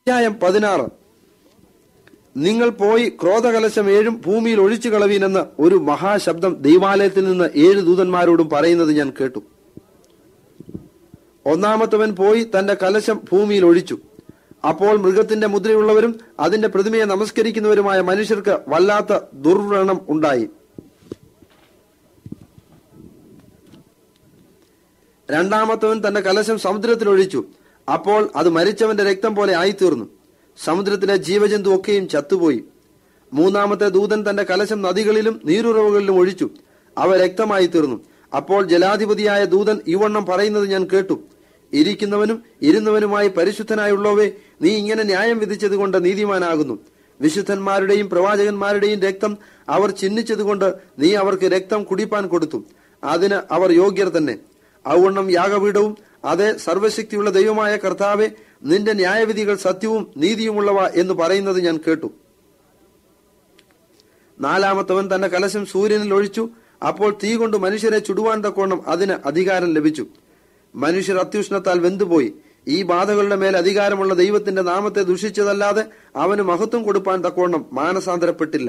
അധ്യായം പതിനാറ് നിങ്ങൾ പോയി ക്രോധകലശം ഏഴും ഭൂമിയിൽ ഒഴിച്ചു കളവീനെന്ന് ഒരു മഹാശബ്ദം ദൈവാലയത്തിൽ നിന്ന് ഏഴ് ദൂതന്മാരോടും പറയുന്നത് ഞാൻ കേട്ടു ഒന്നാമത്തവൻ പോയി തന്റെ കലശം ഭൂമിയിൽ ഒഴിച്ചു അപ്പോൾ മൃഗത്തിന്റെ മുദ്രയുള്ളവരും അതിന്റെ പ്രതിമയെ നമസ്കരിക്കുന്നവരുമായ മനുഷ്യർക്ക് വല്ലാത്ത ദുർവ്രണം ഉണ്ടായി രണ്ടാമത്തവൻ തന്റെ കലശം സമുദ്രത്തിൽ ഒഴിച്ചു അപ്പോൾ അത് മരിച്ചവന്റെ രക്തം പോലെ ആയിത്തീർന്നു സമുദ്രത്തിലെ ജീവജന്തു ഒക്കെയും ചത്തുപോയി മൂന്നാമത്തെ ദൂതൻ തന്റെ കലശം നദികളിലും നീരുറവുകളിലും ഒഴിച്ചു അവ രക്തമായി തീർന്നു അപ്പോൾ ജലാധിപതിയായ ദൂതൻ ഇവണ്ണം പറയുന്നത് ഞാൻ കേട്ടു ഇരിക്കുന്നവനും ഇരുന്നവനുമായി പരിശുദ്ധനായുള്ളവേ നീ ഇങ്ങനെ ന്യായം വിധിച്ചതുകൊണ്ട് നീതിമാനാകുന്നു വിശുദ്ധന്മാരുടെയും പ്രവാചകന്മാരുടെയും രക്തം അവർ ചിഹ്നിച്ചതുകൊണ്ട് നീ അവർക്ക് രക്തം കുടിപ്പാൻ കൊടുത്തു അതിന് അവർ യോഗ്യർ തന്നെ ഔവണ്ണം യാഗപീഠവും അതേ സർവശക്തിയുള്ള ദൈവമായ കർത്താവെ നിന്റെ ന്യായവിധികൾ സത്യവും നീതിയുമുള്ളവ എന്ന് പറയുന്നത് ഞാൻ കേട്ടു നാലാമത്തവൻ തന്റെ കലശം സൂര്യനിൽ ഒഴിച്ചു അപ്പോൾ തീ കൊണ്ട് മനുഷ്യരെ ചുടുവാൻ തക്കോണം അതിന് അധികാരം ലഭിച്ചു മനുഷ്യർ അത്യുഷ്ണത്താൽ വെന്തുപോയി ഈ ബാധകളുടെ മേൽ അധികാരമുള്ള ദൈവത്തിന്റെ നാമത്തെ ദുഷിച്ചതല്ലാതെ അവന് മഹത്വം കൊടുപ്പാൻ തക്കോണം മാനസാന്തരപ്പെട്ടില്ല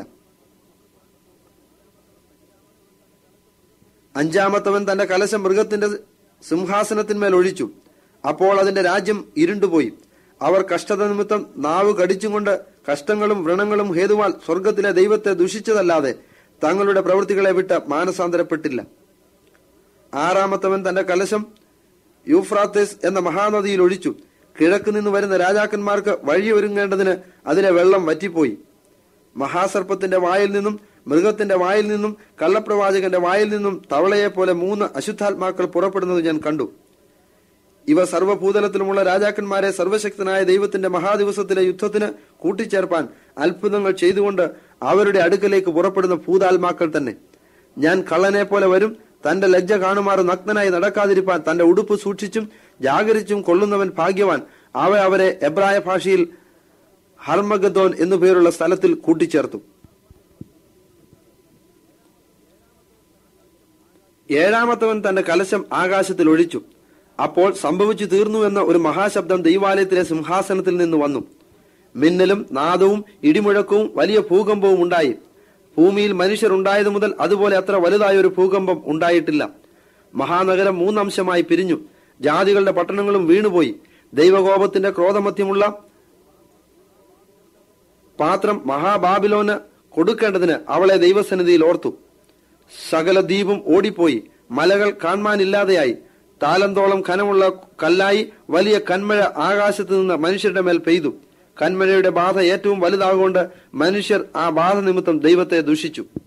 അഞ്ചാമത്തവൻ തന്റെ കലശം മൃഗത്തിന്റെ സിംഹാസനത്തിന്മേൽ ഒഴിച്ചു അപ്പോൾ അതിന്റെ രാജ്യം ഇരുണ്ടുപോയി അവർ കഷ്ടത നിമിത്തം നാവ് കടിച്ചും കൊണ്ട് കഷ്ടങ്ങളും വ്രണങ്ങളും ഹേതുവാൽ സ്വർഗത്തിലെ ദൈവത്തെ ദുഷിച്ചതല്ലാതെ തങ്ങളുടെ പ്രവൃത്തികളെ വിട്ട് മാനസാന്തരപ്പെട്ടില്ല ആറാമത്തവൻ തന്റെ കലശം യൂഫ്രാത്തേസ് എന്ന മഹാനദിയിൽ ഒഴിച്ചു കിഴക്ക് നിന്ന് വരുന്ന രാജാക്കന്മാർക്ക് വഴിയൊരുങ്ങേണ്ടതിന് അതിലെ വെള്ളം വറ്റിപ്പോയി മഹാസർപ്പത്തിന്റെ വായിൽ നിന്നും മൃഗത്തിന്റെ വായിൽ നിന്നും കള്ളപ്രവാചകന്റെ വായിൽ നിന്നും തവളയെ പോലെ മൂന്ന് അശുദ്ധാത്മാക്കൾ പുറപ്പെടുന്നത് ഞാൻ കണ്ടു ഇവ സർവ്വഭൂതലത്തിലുമുള്ള രാജാക്കന്മാരെ സർവശക്തനായ ദൈവത്തിന്റെ മഹാദിവസത്തിലെ യുദ്ധത്തിന് കൂട്ടിച്ചേർപ്പാൻ അത്ഭുതങ്ങൾ ചെയ്തുകൊണ്ട് അവരുടെ അടുക്കലേക്ക് പുറപ്പെടുന്ന ഭൂതാത്മാക്കൾ തന്നെ ഞാൻ കള്ളനെ പോലെ വരും തന്റെ ലജ്ജ കാണുമാറ് നഗ്നനായി നടക്കാതിരിപ്പാൻ തന്റെ ഉടുപ്പ് സൂക്ഷിച്ചും ജാഗരിച്ചും കൊള്ളുന്നവൻ ഭാഗ്യവാൻ അവ അവരെ എബ്രായ ഭാഷയിൽ ഹർമഗദോൻ എന്നു പേരുള്ള സ്ഥലത്തിൽ കൂട്ടിച്ചേർത്തു ഏഴാമത്തവൻ തന്റെ കലശം ആകാശത്തിൽ ഒഴിച്ചു അപ്പോൾ സംഭവിച്ചു തീർന്നു എന്ന ഒരു മഹാശബ്ദം ദൈവാലയത്തിലെ സിംഹാസനത്തിൽ നിന്ന് വന്നു മിന്നലും നാദവും ഇടിമുഴക്കവും വലിയ ഭൂകമ്പവും ഉണ്ടായി ഭൂമിയിൽ മനുഷ്യർ ഉണ്ടായതു മുതൽ അതുപോലെ അത്ര വലുതായ ഒരു ഭൂകമ്പം ഉണ്ടായിട്ടില്ല മഹാനഗരം മൂന്നംശമായി പിരിഞ്ഞു ജാതികളുടെ പട്ടണങ്ങളും വീണുപോയി ദൈവകോപത്തിന്റെ ക്രോധമധ്യമുള്ള പാത്രം മഹാബാബിലോന് കൊടുക്കേണ്ടതിന് അവളെ ദൈവസന്നിധിയിൽ ഓർത്തു സകല ദ്വീപും ഓടിപ്പോയി മലകൾ കാണാനില്ലാതെയായി താലന്തോളം ഖനമുള്ള കല്ലായി വലിയ കന്മഴ ആകാശത്ത് നിന്ന് മനുഷ്യരുടെ മേൽ പെയ്തു കന്മഴയുടെ ബാധ ഏറ്റവും വലുതാകൊണ്ട് മനുഷ്യർ ആ ബാധ നിമിത്തം ദൈവത്തെ ദുഷിച്ചു